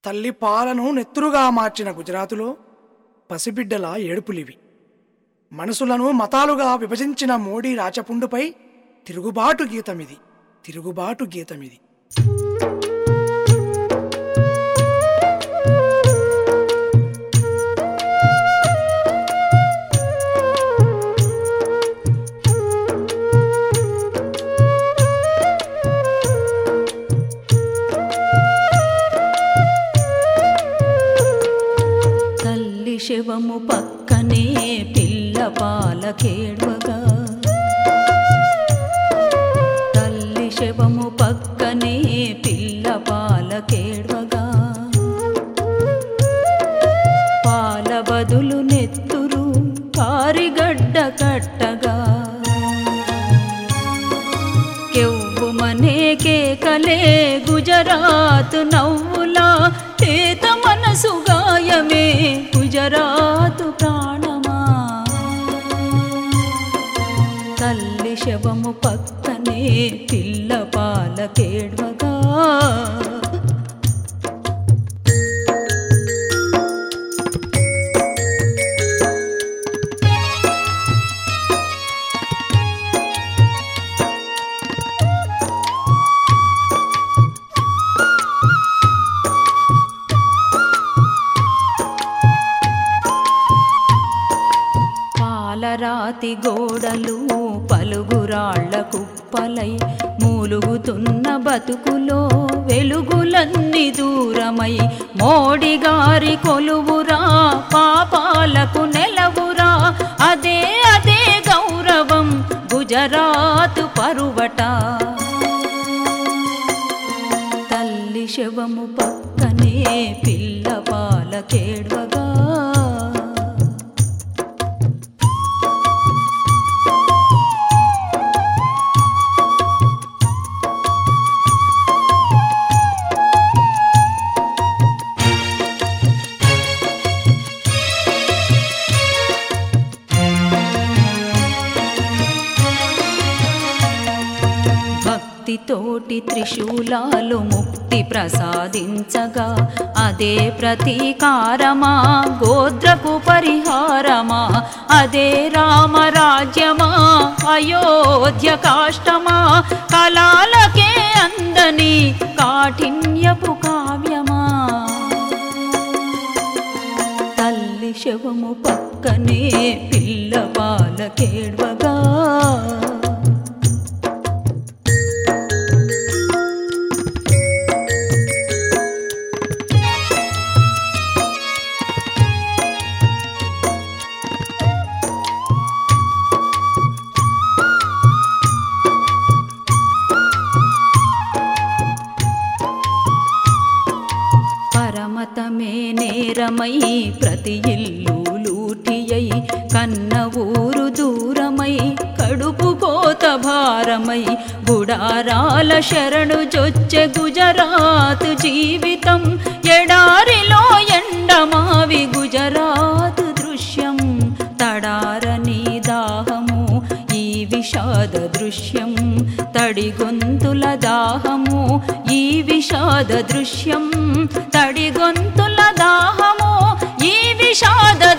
తల్లి పాలను నెత్తురుగా మార్చిన గుజరాతులో పసిబిడ్డల ఏడుపులివి మనసులను మతాలుగా విభజించిన మోడీ రాచపుండుపై తిరుగుబాటు గీతమిది తిరుగుబాటు గీతమిది తల్లి శివము పక్కనే పిల్ల పాల కేడ్వగా తల్లి శివము పక్కనే పిల్ల పాల కేడ్వగా పాల బదులు నెత్తురు కారిగడ్డ కట్టగా కెవ్వుమనే కేకలే గుజరాత్ నవ్వులా తేత మనసు గాయమే గుజరాత్ ప్రాణమా తల్లి శవము పక్కనే పిల్ల పాల కేడ్వగా పాలరాతి గోడలు పలుగురాళ్ల కుప్పలై మూలుగుతున్న బతుకులో వెలుగులన్నీ దూరమై మోడిగారి కొలువురా పాపాలకు నెలవురా అదే అదే గౌరవం గుజరాత్ పరువట తల్లి శవము పక్కనే పిల్ల పాల కేడ్వగా భక్తితోటి త్రిశూలాలు ముక్తి ప్రసాదించగా అదే ప్రతీకారమా గోత్రకు పరిహారమా అదే రామరాజ్యమా అయోధ్య కాష్టమా కళాలకే అందని కాఠిన్యపు కావ్యమా తల్లి శవము పక్కనే పిల్ల పాల కేడ్వగా పరమతమే నేరమై ప్రతి ఇల్లు లూటియై కన్న ఊరు దూరమై కడుపు కోత భారమై గుడారాల శరణు జొచ్చె గుజరాత్ జీవితం ఎడారిలో ఎండమావి గుజరాత్ దృశ్యం తడారని దాహము ఈ విషాద దృశ్యం తడి గొంతుల దాహము ఈ విషాద దృశ్యం తడి గొంతుల దాహము ఈ విషాద